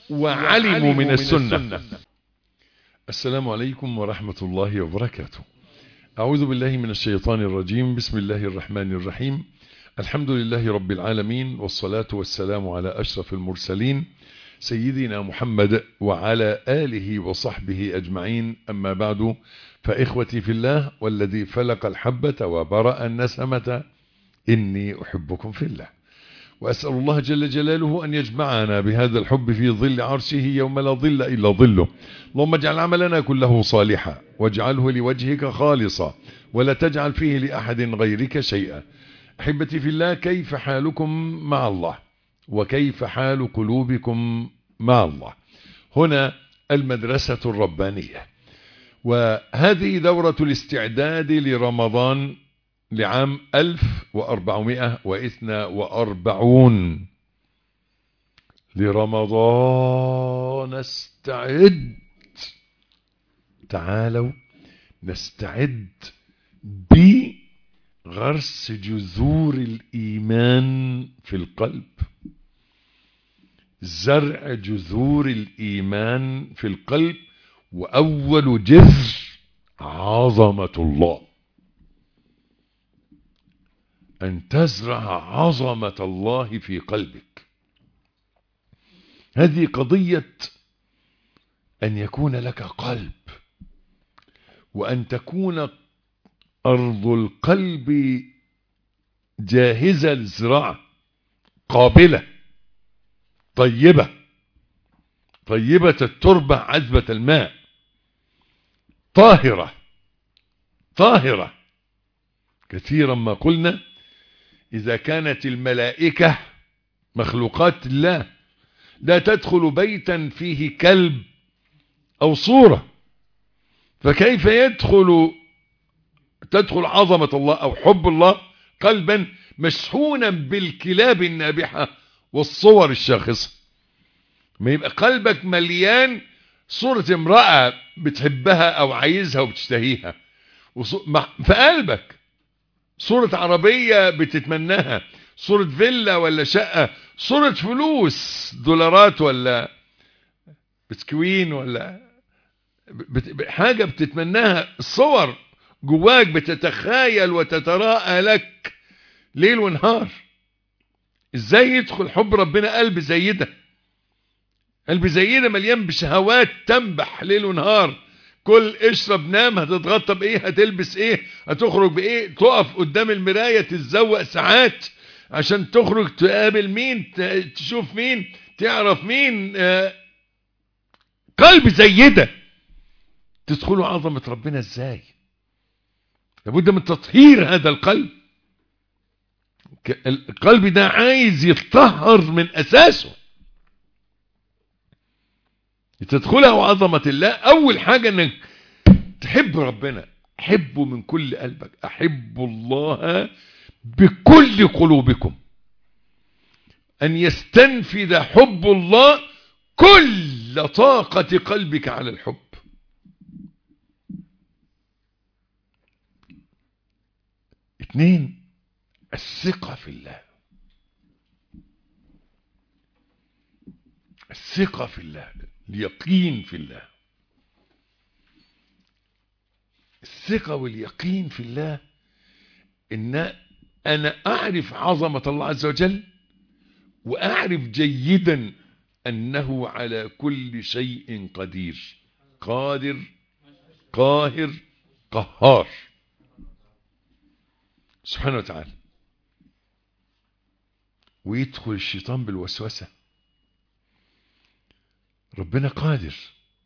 وعلموا من السنة السلام عليكم ورحمة الله وبركاته أعوذ بالله من الشيطان الرجيم بسم الله الرحمن الرحيم الحمد لله رب العالمين والصلاة والسلام على أشرف المرسلين سيدنا محمد وعلى آله وصحبه أجمعين أما بعد فإخوتي في الله والذي فلق الحبة وبرأ النسمة إني أحبكم في الله وأسأل الله جل جلاله أن يجمعنا بهذا الحب في ظل عرشه يوم لا ظل إلا ظله اللهم اجعل عملنا كله صالحا واجعله لوجهك خالصا ولا تجعل فيه لأحد غيرك شيئا أحبتي في الله كيف حالكم مع الله وكيف حال قلوبكم مع الله هنا المدرسة الربانية وهذه دورة الاستعداد لرمضان لعام 1442 لرمضان استعد تعالوا نستعد بغرس جذور الإيمان في القلب زرع جذور الإيمان في القلب وأول جذر عظمة الله أن تزرع عظمة الله في قلبك هذه قضية أن يكون لك قلب وأن تكون أرض القلب جاهزة للزراعة قابلة طيبة طيبة التربة عذبة الماء طاهرة طاهرة كثيرا ما قلنا إذا كانت الملائكة مخلوقات الله لا تدخل بيتا فيه كلب أو صورة فكيف يدخل تدخل عظمة الله أو حب الله قلبا مشحونا بالكلاب النابحة والصور الشاخصة ما يبقى قلبك مليان صورة امرأة بتحبها أو عايزها وبتشتهيها في قلبك صورة عربية بتتمناها صورة فيلا ولا شقة صورة فلوس دولارات ولا بسكوين ولا بت... حاجة بتتمناها الصور جواك بتتخيل وتتراءى لك ليل ونهار ازاي يدخل حب ربنا قلب زي ده قلب زي ده مليان بشهوات تنبح ليل ونهار كل اشرب نام هتتغطى بايه هتلبس ايه هتخرج بايه تقف قدام المراية تتزوق ساعات عشان تخرج تقابل مين تشوف مين تعرف مين آه قلب زي ده تدخلوا عظمة ربنا ازاي لابد من تطهير هذا القلب القلب ده عايز يتطهر من اساسه تدخلها عظمة الله اول حاجة انك تحب ربنا حبه من كل قلبك احب الله بكل قلوبكم ان يستنفذ حب الله كل طاقة قلبك على الحب اثنين الثقة في الله الثقة في الله اليقين في الله الثقة واليقين في الله ان انا اعرف عظمة الله عز وجل واعرف جيدا انه على كل شيء قدير قادر قاهر قهار سبحانه وتعالى ويدخل الشيطان بالوسوسة ربنا قادر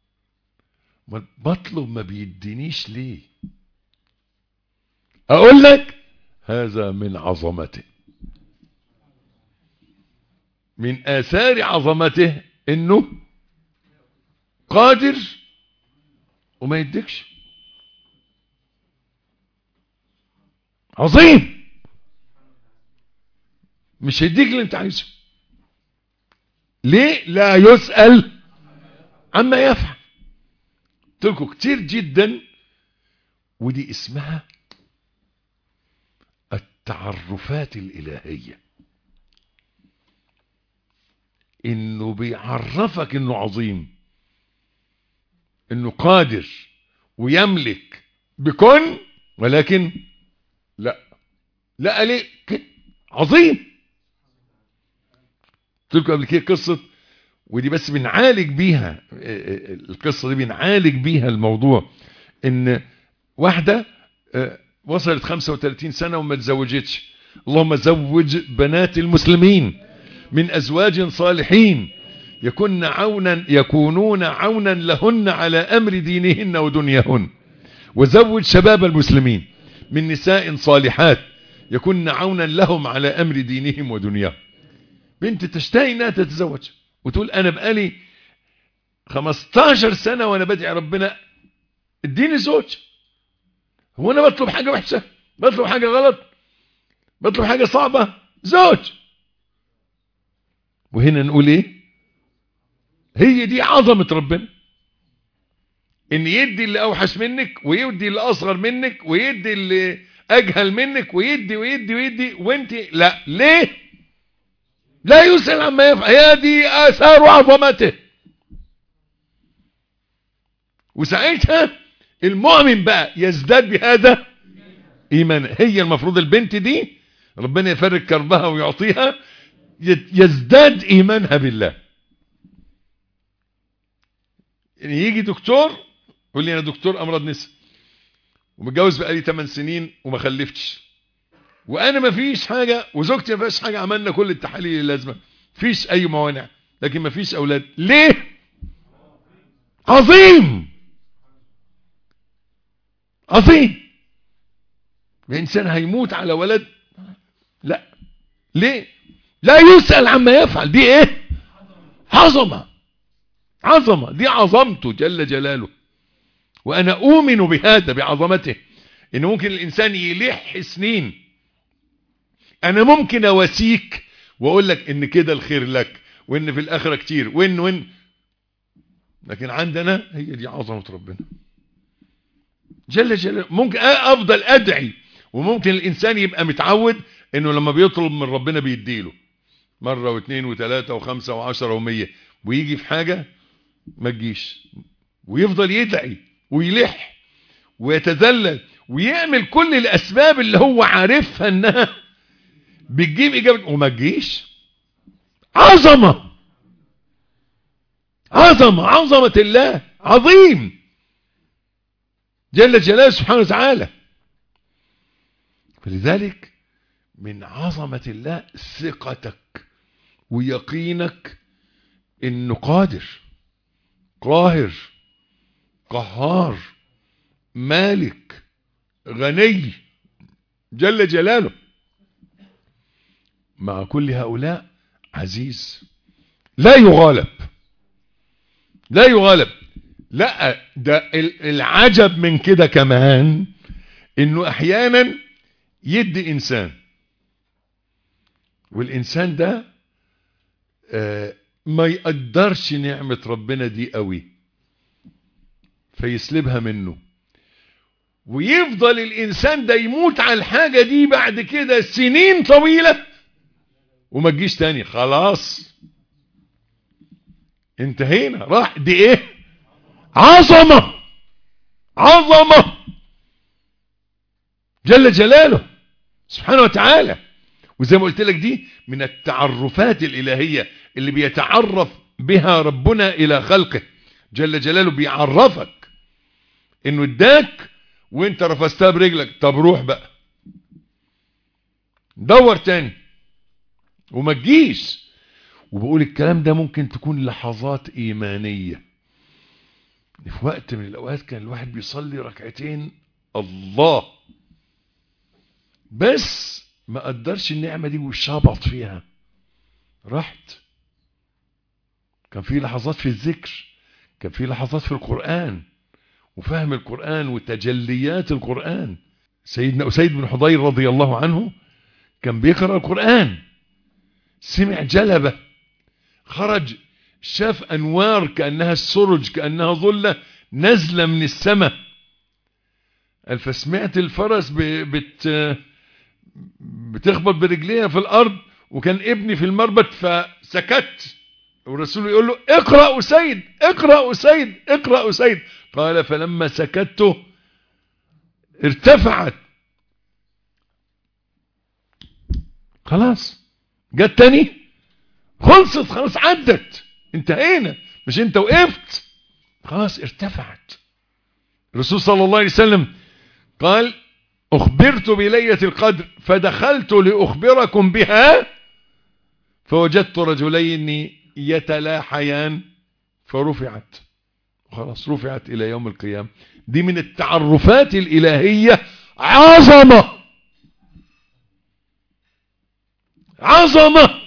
بطلب ما بيدينيش ليه اقول لك هذا من عظمته من اثار عظمته انه قادر وما يديكش عظيم مش هيديك اللي انت عايزه ليه لا يسأل عما يفعل قلت لكم كتير جدا ودي اسمها التعرفات الإلهية انه بيعرفك انه عظيم انه قادر ويملك بكن ولكن لا لا ليه كده عظيم قلت لكم قبل كده قصه ودي بس بنعالج بيها القصه دي بنعالج بيها الموضوع ان واحده وصلت 35 سنه وما تزوجتش اللهم زوج بنات المسلمين من ازواج صالحين يكون عونا يكونون عونا لهن على امر دينهن ودنياهن وزوج شباب المسلمين من نساء صالحات يكون عونا لهم على امر دينهم ودنياهم بنت تشتهي انها تتزوج وتقول انا بقالي 15 سنة وانا بدعي ربنا اديني زوج هو انا بطلب حاجة وحشة بطلب حاجة غلط بطلب حاجة صعبة زوج وهنا نقول ايه هي دي عظمة ربنا ان يدي اللي اوحش منك ويدي اللي اصغر منك ويدي اللي اجهل منك ويدي ويدي ويدي وانت لا ليه لا يسأل عما يفعل هي دي اثار عظمته وساعتها المؤمن بقى يزداد بهذا ايمانا هي المفروض البنت دي ربنا يفرج كربها ويعطيها يزداد ايمانها بالله يعني يجي دكتور يقول لي انا دكتور امراض نساء ومتجوز بقالي 8 سنين وما خلفتش وانا ما فيش حاجه وزوجتي ما فيش حاجه عملنا كل التحاليل اللازمه فيش اي موانع لكن ما فيش اولاد ليه عظيم عظيم الانسان هيموت على ولد لا ليه لا يسأل عما يفعل دي ايه عظمة عظمة دي عظمته جل جلاله وانا اؤمن بهذا بعظمته ان ممكن الانسان يلح سنين انا ممكن اواسيك واقول لك ان كده الخير لك وان في الاخرة كتير وان وان لكن عندنا هي دي عظمة ربنا جل جلاله ممكن افضل ادعي وممكن الانسان يبقى متعود انه لما بيطلب من ربنا بيديله مرة واثنين وثلاثة وخمسة وعشرة ومية ويجي في حاجة ما تجيش ويفضل يدعي ويلح ويتذلل ويعمل كل الاسباب اللي هو عارفها انها بتجيب اجابة وما تجيش عظمة عظمة عظمة الله عظيم جل جلاله سبحانه وتعالى فلذلك من عظمة الله ثقتك ويقينك انه قادر قاهر قهار مالك غني جل جلاله مع كل هؤلاء عزيز لا يغالب لا يغالب لا ده العجب من كده كمان انه احيانا يدي انسان والانسان ده آه ما يقدرش نعمة ربنا دي قوي فيسلبها منه ويفضل الانسان ده يموت على الحاجة دي بعد كده سنين طويلة وما تجيش تاني خلاص انتهينا راح دي ايه عظمة عظمة جل جلاله سبحانه وتعالى وزي ما قلت لك دي من التعرفات الإلهية اللي بيتعرف بها ربنا إلى خلقه جل جلاله بيعرفك انه اداك وانت رفستها برجلك طب روح بقى دور تاني وما تجيش وبقول الكلام ده ممكن تكون لحظات ايمانية في وقت من الاوقات كان الواحد بيصلي ركعتين الله بس ما قدرش النعمة دي وشبط فيها رحت كان في لحظات في الذكر كان في لحظات في القرآن وفهم القرآن وتجليات القرآن سيدنا أسيد بن حضير رضي الله عنه كان بيقرأ القرآن سمع جلبة خرج شاف أنوار كأنها السرج كأنها ظلة نزلة من السماء قال فسمعت الفرس بت بتخبط برجليها في الأرض وكان ابني في المربط فسكت والرسول يقول له اقرأ أسيد اقرأ أسيد اقرأ أسيد قال فلما سكت ارتفعت خلاص جت تاني خلصت خلاص عدت انتهينا مش انت وقفت خلاص ارتفعت الرسول صلى الله عليه وسلم قال اخبرت بليلة القدر فدخلت لاخبركم بها فوجدت رجلين يتلاحيان فرفعت خلاص رفعت الى يوم القيامة دي من التعرفات الالهية عظمة عظمة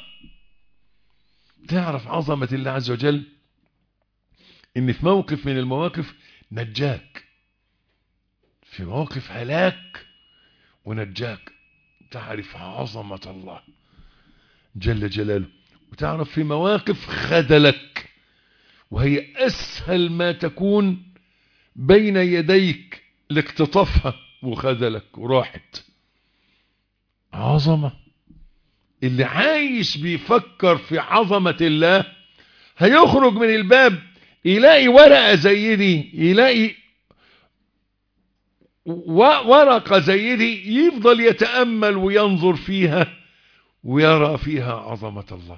تعرف عظمة الله عز وجل ان في موقف من المواقف نجاك في مواقف هلاك ونجاك تعرف عظمة الله جل جلاله وتعرف في مواقف خذلك وهي اسهل ما تكون بين يديك لاقتطافها وخذلك وراحت عظمة اللي عايش بيفكر في عظمة الله هيخرج من الباب يلاقي ورقة زي دي يلاقي ورقة زي دي يفضل يتأمل وينظر فيها ويرى فيها عظمة الله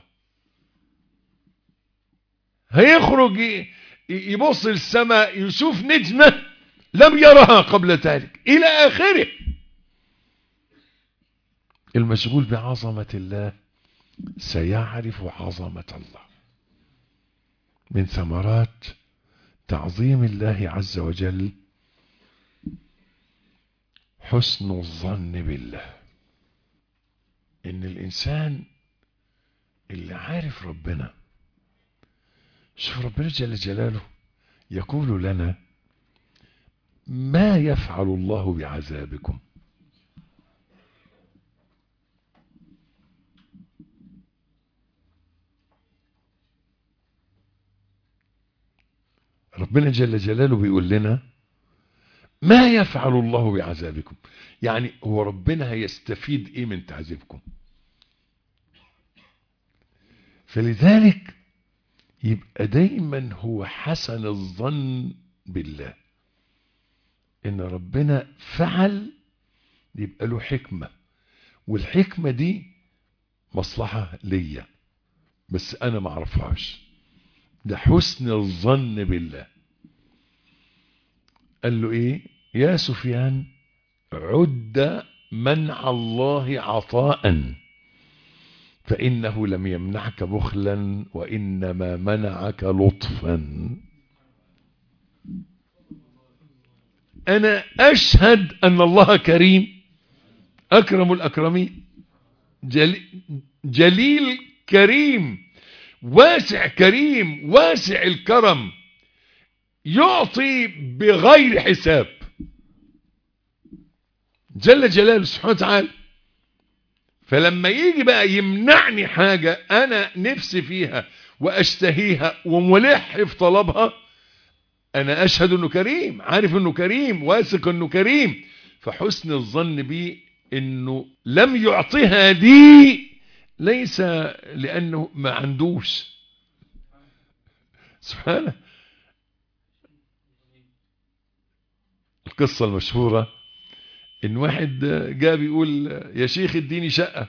هيخرج يبص للسماء يشوف نجمة لم يرها قبل ذلك إلى آخره المشغول بعظمة الله سيعرف عظمة الله من ثمرات تعظيم الله عز وجل حسن الظن بالله ان الانسان اللي عارف ربنا شوف ربنا جل جلاله يقول لنا ما يفعل الله بعذابكم ربنا جل جلاله بيقول لنا ما يفعل الله بعذابكم يعني هو ربنا هيستفيد ايه من تعذيبكم فلذلك يبقى دايما هو حسن الظن بالله ان ربنا فعل يبقى له حكمة والحكمة دي مصلحة ليا بس انا ما اعرفهاش ده حسن الظن بالله قال له ايه يا سفيان عد منع الله عطاء فإنه لم يمنعك بخلا وإنما منعك لطفا أنا أشهد أن الله كريم أكرم الأكرمين جليل, جليل كريم واسع كريم واسع الكرم يعطي بغير حساب جل جلاله سبحانه وتعالى فلما يجي بقى يمنعني حاجة انا نفسي فيها واشتهيها وملح في طلبها انا اشهد انه كريم عارف انه كريم واثق انه كريم فحسن الظن بيه انه لم يعطيها دي ليس لانه ما عندوش سبحانه القصة المشهورة ان واحد جاء بيقول يا شيخ اديني شقة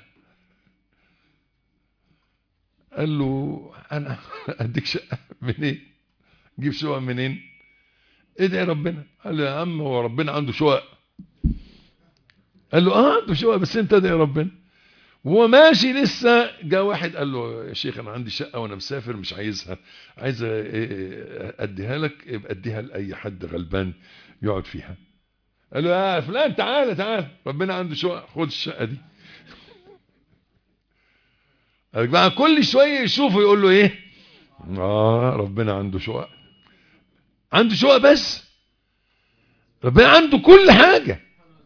قال له انا اديك شقة منين جيب شقة منين ادعي ربنا قال له يا عم هو ربنا عنده شقق قال له اه عنده شقق بس انت ادعي ربنا وهو ماشي لسه جاء واحد قال له يا شيخ انا عندي شقة وانا مسافر مش عايزها عايز اديها لك يبقى اديها لاي حد غلبان يقعد فيها قال له يا فلان تعالى تعالى ربنا عنده شقة خد الشقة دي قال بقى كل شوية يشوفه يقول له ايه اه ربنا عنده شقق عنده شقق بس ربنا عنده كل حاجة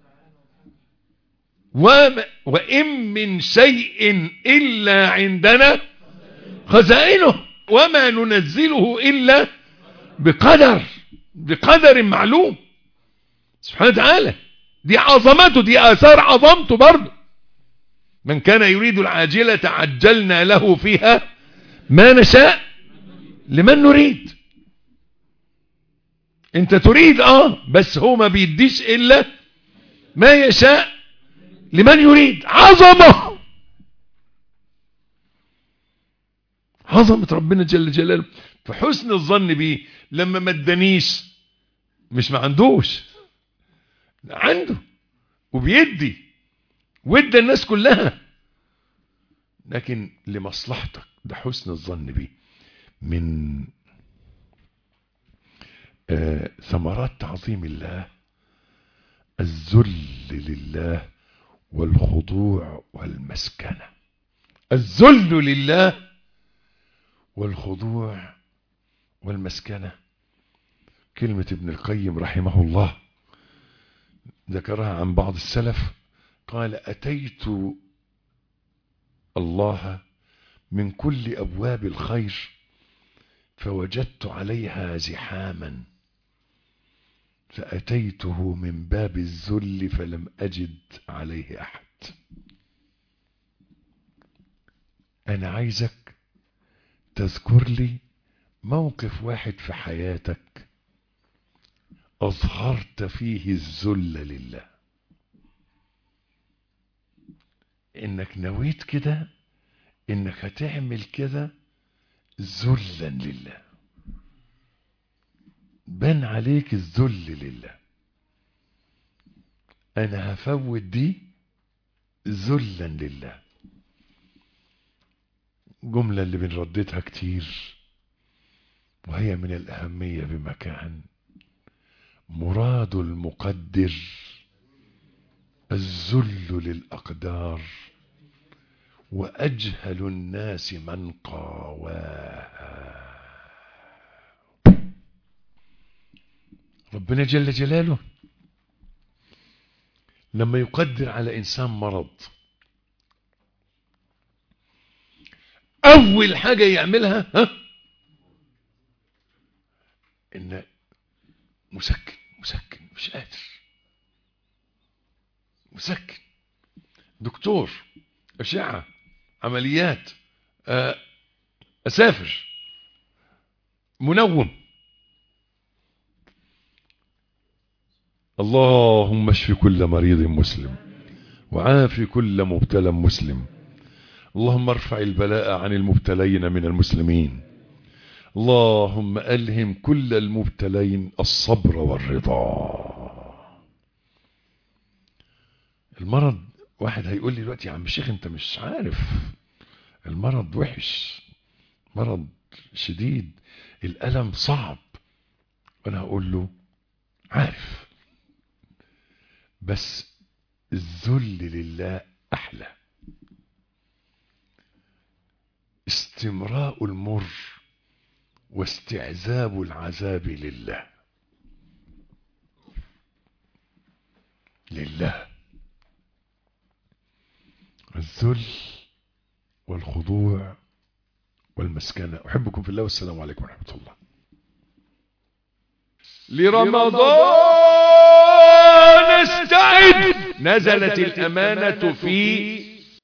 وما وإن من شيء إلا عندنا خزائنه وما ننزله إلا بقدر بقدر معلوم سبحانه وتعالى دي عظمته دي آثار عظمته برضه من كان يريد العاجلة عجلنا له فيها ما نشاء لمن نريد انت تريد اه بس هو ما بيديش الا ما يشاء لمن يريد عظمه عظمة ربنا جل جلاله فحسن الظن بيه لما ما ادانيش مش ما عندوش عنده وبيدي وادى الناس كلها لكن لمصلحتك ده حسن الظن بيه من آه ثمرات تعظيم الله الذل لله والخضوع والمسكنة الذل لله والخضوع والمسكنة كلمة ابن القيم رحمه الله ذكرها عن بعض السلف قال أتيت الله من كل أبواب الخير فوجدت عليها زحاما فأتيته من باب الذل فلم أجد عليه أحد أنا عايزك تذكر لي موقف واحد في حياتك أظهرت فيه الذل لله إنك نويت كده إنك هتعمل كده ذلا لله بان عليك الذل لله أنا هفوت دي ذلا لله جملة اللي بنرددها كتير وهي من الأهمية بمكان مراد المقدر الذل للأقدار وأجهل الناس من قاواها ربنا جل جلاله لما يقدر على إنسان مرض أول حاجة يعملها ها إن مسكن مسكن مش قادر مسكن دكتور أشعة عمليات أسافر منوم اللهم اشف كل مريض مسلم وعاف كل مبتلى مسلم اللهم ارفع البلاء عن المبتلين من المسلمين اللهم ألهم كل المبتلين الصبر والرضا المرض واحد هيقول لي دلوقتي يا عم الشيخ انت مش عارف المرض وحش مرض شديد الألم صعب وانا هقول له عارف بس الذل لله أحلى استمراء المر واستعذاب العذاب لله لله الذل والخضوع والمسكنة أحبكم في الله والسلام عليكم ورحمة الله لرمضان استعد نزلت الأمانة في